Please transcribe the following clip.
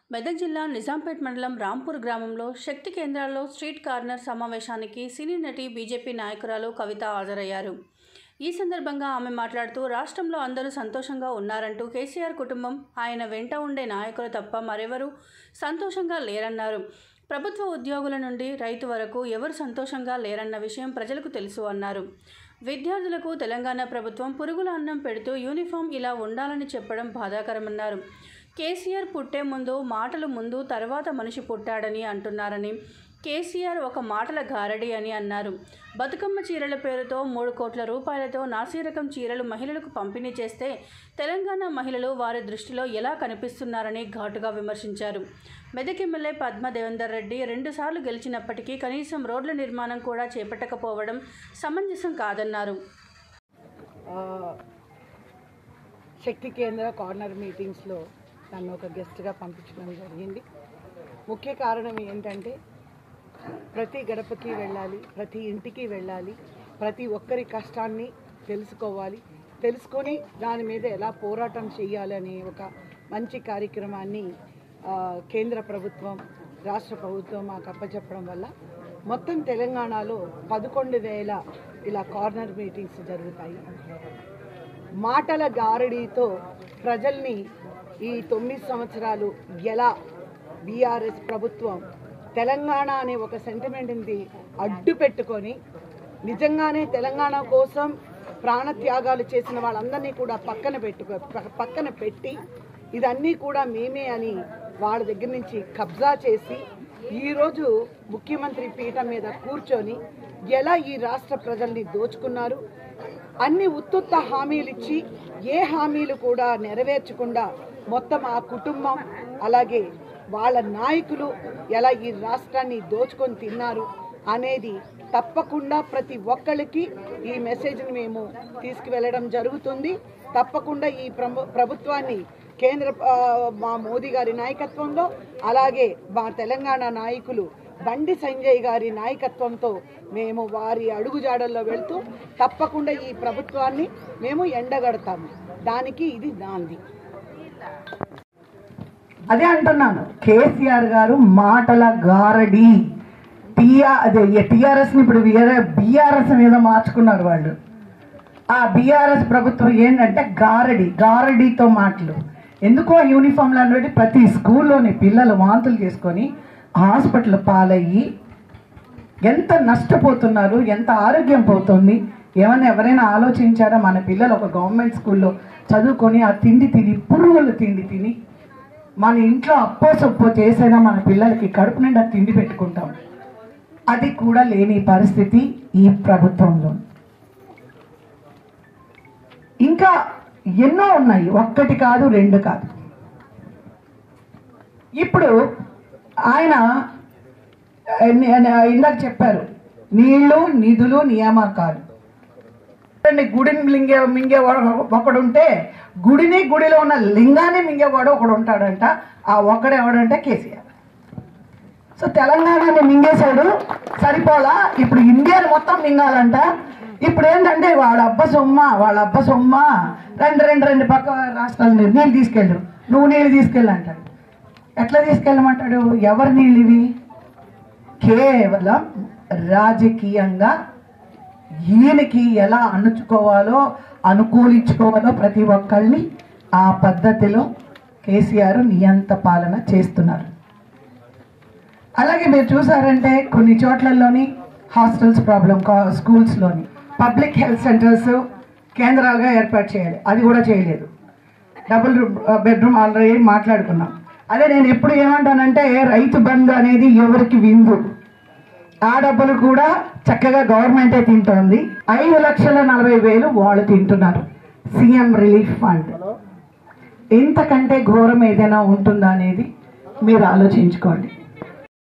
మెదక్ జిల్లా నిజాంపేట్ మండలం రాంపూర్ గ్రామంలో శక్తి కేంద్రాల్లో స్ట్రీట్ కార్నర్ సమావేశానికి సినీ నటి బీజేపీ నాయకురాలు కవిత హాజరయ్యారు ఈ సందర్భంగా ఆమె మాట్లాడుతూ రాష్ట్రంలో అందరూ సంతోషంగా ఉన్నారంటూ కేసీఆర్ కుటుంబం ఆయన వెంట ఉండే నాయకులు తప్ప మరెవరూ సంతోషంగా లేరన్నారు ప్రభుత్వ ఉద్యోగుల నుండి రైతు వరకు ఎవరు సంతోషంగా లేరన్న విషయం ప్రజలకు తెలుసు అన్నారు విద్యార్థులకు తెలంగాణ ప్రభుత్వం పురుగుల అన్నం పెడుతూ యూనిఫామ్ ఇలా ఉండాలని చెప్పడం బాధాకరమన్నారు కేసీఆర్ పుట్టే ముందు మాటలు ముందు తర్వాత మనిషి పుట్టాడని అంటున్నారని కేసీఆర్ ఒక మాటల గారడి అని అన్నారు బతుకమ్మ చీరల పేరుతో మూడు కోట్ల రూపాయలతో నాసిరకం చీరలు మహిళలకు పంపిణీ చేస్తే తెలంగాణ మహిళలు వారి దృష్టిలో ఎలా కనిపిస్తున్నారని ఘాటుగా విమర్శించారు మెదక్ ఎమ్మెల్యే పద్మ దేవేందర్ రెడ్డి రెండుసార్లు గెలిచినప్పటికీ కనీసం రోడ్ల నిర్మాణం కూడా చేపట్టకపోవడం సమంజసం కాదన్నారు ఆ, శక్తి కేంద్ర కార్నర్ మీటింగ్స్లో నన్ను ఒక గెస్ట్గా పంపించడం జరిగింది ముఖ్య కారణం ఏంటంటే ప్రతి గడపకి వెళ్ళాలి ప్రతి ఇంటికి వెళ్ళాలి ప్రతి ఒక్కరి కష్టాన్ని తెలుసుకోవాలి తెలుసుకొని దాని మీద ఎలా పోరాటం చేయాలనే ఒక మంచి కార్యక్రమాన్ని ఆ, కేంద్ర ప్రభుత్వం రాష్ట్ర ప్రభుత్వం మాకు అప్పచెప్పడం వల్ల మొత్తం తెలంగాణలో పదకొండు వేల ఇలా కార్నర్ మీటింగ్స్ జరుగుతాయి మాటల గారడీతో ప్రజల్ని ఈ తొమ్మిది సంవత్సరాలు ఎలా బీఆర్ఎస్ ప్రభుత్వం తెలంగాణ అనే ఒక సెంటిమెంట్ని అడ్డు పెట్టుకొని నిజంగానే తెలంగాణ కోసం ప్రాణత్యాగాలు చేసిన వాళ్ళందరినీ కూడా పక్కన పెట్టుకో ప- పక్కన పెట్టి ఇదన్నీ కూడా మేమే అని వాళ్ళ దగ్గర నుంచి కబ్జా చేసి ఈరోజు ముఖ్యమంత్రి పీఠం మీద కూర్చొని ఎలా ఈ రాష్ట్ర ప్రజల్ని దోచుకున్నారు అన్ని ఉత్తుత్త హామీలు ఇచ్చి ఏ హామీలు కూడా నెరవేర్చకుండా మొత్తం ఆ కుటుంబం అలాగే వాళ్ళ నాయకులు ఎలా ఈ రాష్ట్రాన్ని దోచుకొని తిన్నారు అనేది తప్పకుండా ప్రతి ఒక్కరికి ఈ మెసేజ్ని మేము తీసుకువెళ్ళడం జరుగుతుంది తప్పకుండా ఈ ప్రభు- ప్రభుత్వాన్ని కేంద్ర ఆ, మా మోదీ గారి నాయకత్వంలో అలాగే మా తెలంగాణ నాయకులు బండి సంజయ్ గారి నాయకత్వంతో మేము వారి అడుగుజాడల్లో వెళ్తూ తప్పకుండా ఈ ప్రభుత్వాన్ని మేము ఎండగడతాము దానికి ఇది నాంది అదే అంటున్నాను కేసీఆర్ గారు మాటల గారడి టీఆర్ అదే టీఆర్ఎస్ ని ఇప్పుడు బీఆర్ఎస్ మీద మార్చుకున్నారు వాళ్ళు ఆ బీఆర్ఎస్ ప్రభుత్వం ఏంటంటే గారడి గారడితో మాటలు ఎందుకో యూనిఫామ్లు అనేది ప్రతి స్కూల్లోని పిల్లలు వాంతులు చేసుకొని హాస్పిటల్ పాలయ్యి ఎంత నష్టపోతున్నారు ఎంత ఆరోగ్యం పోతుంది ఏమైనా ఎవరైనా ఆలోచించారా మన పిల్లలు ఒక గవర్నమెంట్ స్కూల్లో చదువుకొని ఆ తిండి తిని పురుగులు తిండి తిని మన ఇంట్లో అప్పో సొప్పో చేసైనా మన పిల్లలకి కడుపు నిండా తిండి పెట్టుకుంటాం అది కూడా లేని పరిస్థితి ఈ ప్రభుత్వంలో ఇంకా ఎన్నో ఉన్నాయి ఒక్కటి కాదు రెండు కాదు ఇప్పుడు ఆయన ఆ, ని- ఆ, ఇందాక చెప్పారు నీళ్లు నిధులు నియామకాలు చూడండి, గుడిని మింగే మింగేవాడు ఒకడు ఉంటే గుడిని గుడిలో ఉన్న లింగాన్ని మింగేవాడు ఒకడు ఉంటాడంట ఆ ఒక్కడు ఎవడంటే కేసీఆర్ సో తెలంగాణని మింగేశాడు సరిపోలా ఇప్పుడు ఇండియాని మొత్తం మింగాలంట ఇప్పుడు ఏంటంటే వాళ్ళ అబ్బ సొమ్మ వాళ్ళ అబ్బ సొమ్మ రెండు రెండు రెండు పక్క రాష్ట్రాలు నీళ్ళు నీళ్ళు తీసుకెళ్ళు నువ్వు నీళ్ళు తీసుకెళ్ళు అంటాడు ఎట్లా తీసుకెళ్ళమంటాడు ఎవరి నీళ్ళు ఇవి కేవలం రాజకీయంగా ఈయనకి ఎలా అణుచుకోవాలో అనుకూలించుకోవాలో ప్రతి ఒక్కళ్ళని ఆ పద్ధతిలో కేసీఆర్ నియంత పాలన చేస్తున్నారు అలాగే మీరు చూసారంటే కొన్ని చోట్లలోని హాస్టల్స్ ప్రాబ్లం స్కూల్స్లోని పబ్లిక్ హెల్త్ సెంటర్స్ కేంద్రాలుగా ఏర్పాటు చేయాలి అది కూడా చేయలేదు డబుల్ బెడ్రూమ్ ఆల్రెడీ మాట్లాడుకున్నాం అదే నేను ఎప్పుడు ఏమంటానంటే రైతు బంధు అనేది ఎవరికి విందు ఆ డబ్బులు కూడా చక్కగా గవర్నమెంటే తింటోంది ఐదు లక్షల నలభై వేలు వాళ్ళు తింటున్నారు సీఎం రిలీఫ్ ఫండ్ ఇంతకంటే ఘోరం ఏదైనా ఉంటుందా అనేది మీరు ఆలోచించుకోండి